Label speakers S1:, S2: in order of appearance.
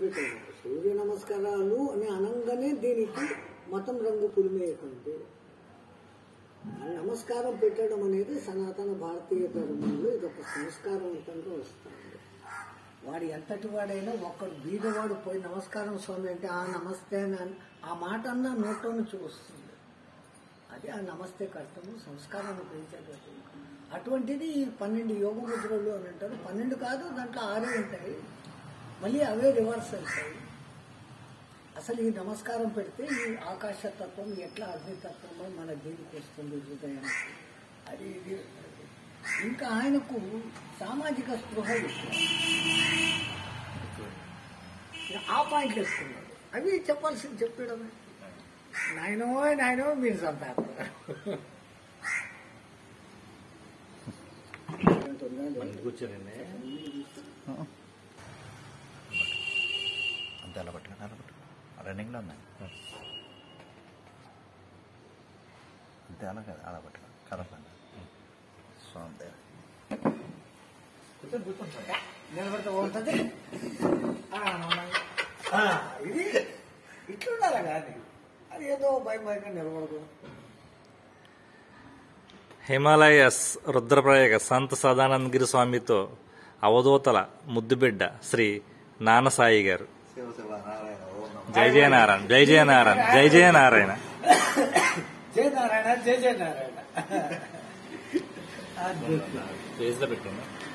S1: పెట్టారు సూర్య నమస్కారాలు అని అనగానే దీనికి మతం రంగు పులిమేయకండి ఆ నమస్కారం పెట్టడం అనేది సనాతన భారతీయ ధర్మంలో ఇది ఒక సంస్కారవంతంగా వస్తుంది వాడు ఎంతటి వాడైనా ఒక్కడు బీదవాడు పోయి నమస్కారం స్వామి అంటే ఆ నమస్తే అని అన్- ఆ మాట అన్న నోట్లో నుంచి వస్తుంది అది ఆ నమస్తే కర్తము సంస్కారాన్ని పెంచేటట్టు అటువంటిది ఈ పన్నెండు యోగ ముద్రలు అని అంటారు పన్నెండు కాదు దాంట్లో ఆరే ఉంటాయి మళ్ళీ అవే రివర్స్ అవుతాయి అసలు ఈ నమస్కారం పెడితే ఈ ఆకాశతత్వం ఎట్లా అగ్నితత్వమో మన దీనికి వస్తుంది హృదయానికి అది ఇది ఇంకా ఆయనకు సామాజిక స్పృహ ఎక్కువ. ఆ పాయింట్లు ఎక్కున్నాడు అవి చెప్పాల్సింది చెప్పడమే నాయనో నాయనో మీరు చంపారు
S2: కూర్చోరండి
S3: అంతే అలా పట్టుకుని అలా పట్టుకుని రన్నింగ్లో ఉన్నాయి అంతే అలా కదా అలా పట్టుకుని కదపండి స్వామి దగ్గర
S1: కూర్చొని కూర్చొని నిలబడితే బాగుంటుంది ఆ, ఆ, ఇది ఇట్లుండాలి కానీ అది ఏదో భయం భయంగా నిలబడదు
S4: హిమాలయస్ రుద్రప్రయాగ సంత సదానందగిరి స్వామితో అవధూతల ముద్దుబిడ్డ శ్రీ నానసాయి గారు
S3: శివ శివ నారాయణ ఓం నమః
S4: జై జయ నారాయణ జై జయ నారాయణ జై జయ నారాయణ
S1: జయ నారాయణ జయ జయ నారాయణ అద్భుతం
S4: ఫేస్ లో పెట్టండి